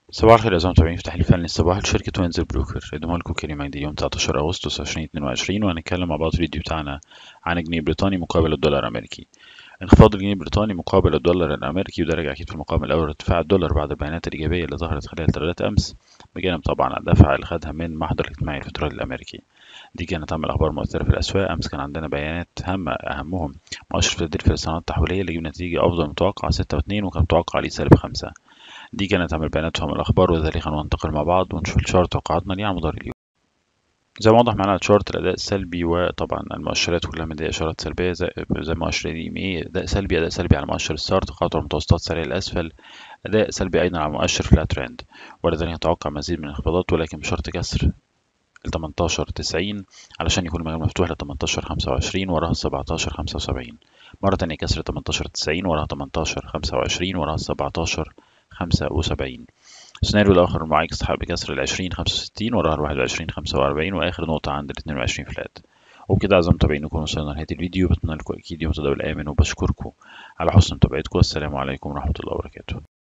صباح الخير يا متابعين في تحليل فني الصباح لشركة وينزل بروكر قدمها لكم كريم عندي يوم 19 أغسطس 2022 وهنتكلم مع بعض في الفيديو بتاعنا عن الجنيه البريطاني مقابل الدولار الأمريكي انخفاض الجنيه البريطاني مقابل الدولار الأمريكي وده راجع أكيد في المقام الأول ارتفاع الدولار بعد البيانات الإيجابية اللي ظهرت خلال تغييرات أمس بجانب طبعا الدفعة اللي خدها من محضر الاجتماعي الفدرالي الأمريكي دي كانت أهم الأخبار المؤثرة في الأسواق أمس كان عندنا بيانات هامة أهمهم مؤشر تقدير في الصناعات التحويلية اللي جاب نتيجة أفضل من متوقع 6.2 وكان متوقع عليه سالب 5 دي كانت أهم البيانات وأهم الأخبار وذلك هننتقل مع بعض ونشوف الشارت توقعاتنا ليه على مدار اليوم زي ما واضح معانا على الشارت الأداء السلبي وطبعا المؤشرات كلها مدية إشارات سلبية زي, زي مؤشر الإي إيه أداء سلبي أداء سلبي على مؤشر السار تقاطع المتوسطات سريع الأسفل أداء سلبي أيضا على مؤشر فلات ترند ولذلك نتوقع مزيد من الانخفاضات ولكن بشرط كسر ال 18 90 علشان يكون المجال مفتوح ل 18 25 وراها 17 75 مرة تانية كسر 18 90 وراها 18 25 وراها 17 75 السيناريو الآخر مع يسحب بكسر ال 20 65 وراها ال 21 45 وآخر نقطة عند ال 22 فلات وبكده أعزائي المتابعين نكون وصلنا لنهاية الفيديو بتمنى لكم أكيد يوم تداول آمن وبشكركم على حسن متابعتكم والسلام عليكم ورحمة الله وبركاته